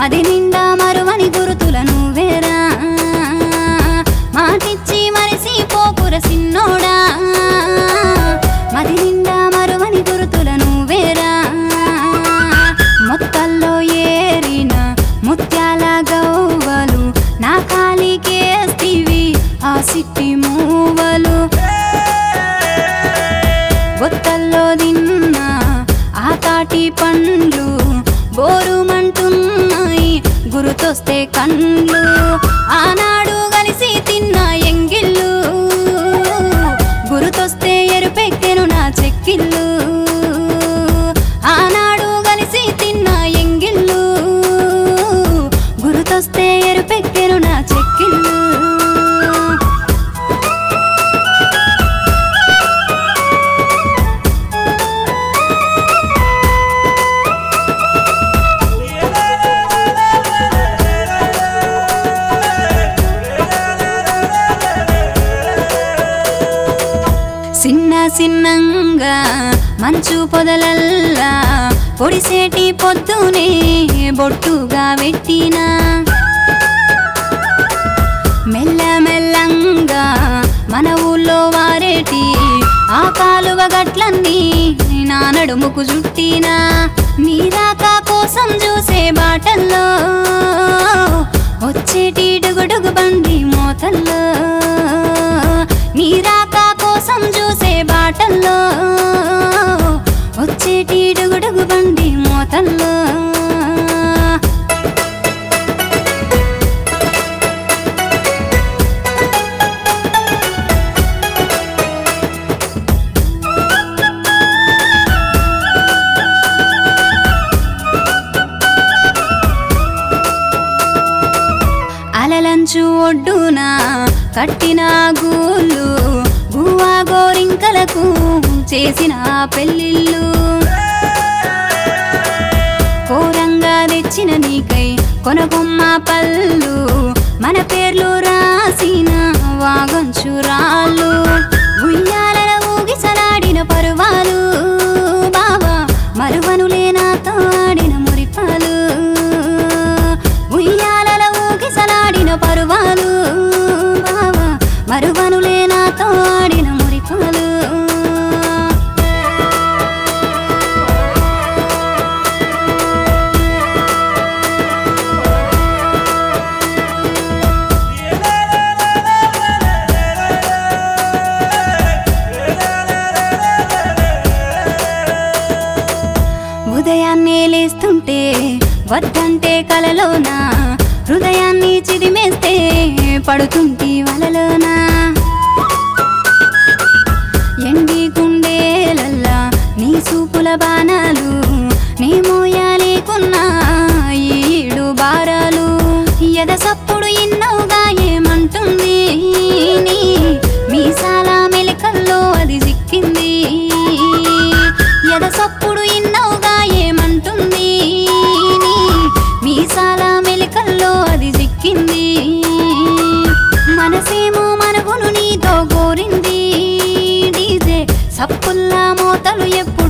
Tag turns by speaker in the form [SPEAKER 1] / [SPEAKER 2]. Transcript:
[SPEAKER 1] మది నిండా మరువని గురుతుల నువ్వేరా మాటిచ్చి మరిసి పోకుర సిన్నోడా మది నిండా మరువని గురుతుల నువ్వేరా మొత్తల్లో ఏరిన ముత్యాల గవ్వలు నా కాలికేస్తివి ఆ సిట్టి మూవలు గొత్తల్లో తిన్న ఆ తాటి పండ్లు బోరుమంటున్నాయి గురుతొస్తే కండ్లు ఆనాడు కలిసి తిన్న ఎంగిళ్ళు గురుతొస్తే ఎరుపెక్కెను నా చెక్కిళ్ళు ఆనాడు కలిసి తిన్న ఎంగిళ్ళు గురుతొస్తే ఎరుపెక్కెను నా చెక్కిళ్ళు చిన్న చిన్నంగా మంచు పొదలల్లా పొడిసేటి పొద్దునే బొట్టుగా పెట్టినా మెల్ల మెల్లంగా మన ఊళ్ళో వారేటి ఆ కాలువ గట్లన్నీ నా నడుముకు జుట్టినా నీరాక కోసం చూసే బాటల్లో వచ్చేటి డుగుడుగు బండి మోతల్లో నీరాక కోసం చూసే బాటల్లో వచ్చేటి డుగుడుగు బండి మోతల్లో అలలంచు ఒడ్డున కట్టిన గూళ్ళు గువ్వా గోరింకలకు చేసిన పెళ్ళిళ్ళు కోరంగా తెచ్చిన నీకై కొనకొమ్మ పళ్ళు మన పేర్లు రాసిన వాగంచు రాళ్ళు ఉయ్యాలల ఊగిసలాడిన పరువాలు బావా మరువనులే నాతో ఆడిన మురిపాలు ఉయ్యాలల ఊగిసలాడిన పరువాలు బావా మరువనులే నాతో ఆడిన మురిపాలు ఉదయాన్నే లేస్తుంటే వద్దంటే కలలోన హృదయాన్ని చిదిమేస్తే పడుతుంటి వలలోన ఎండి గుండేలల్లా నీ సూపుల బాణాలు నీ మోయాలేకున్నా ఈడు బారాలు ఎద సప్పుడు ఇన్నవుగా ఏమంటుంది నీ మీసాల మెలికల్లో అది సిక్కింది ఎద సప్పుడు ఇన్నవుగా ఏమంటుంది నీ మీసాల మెలికల్లో అది సిక్కింది మనసేమో మనగును నీతో కోరింది డీజే సప్పుల్లా మోతలు ఎప్పుడు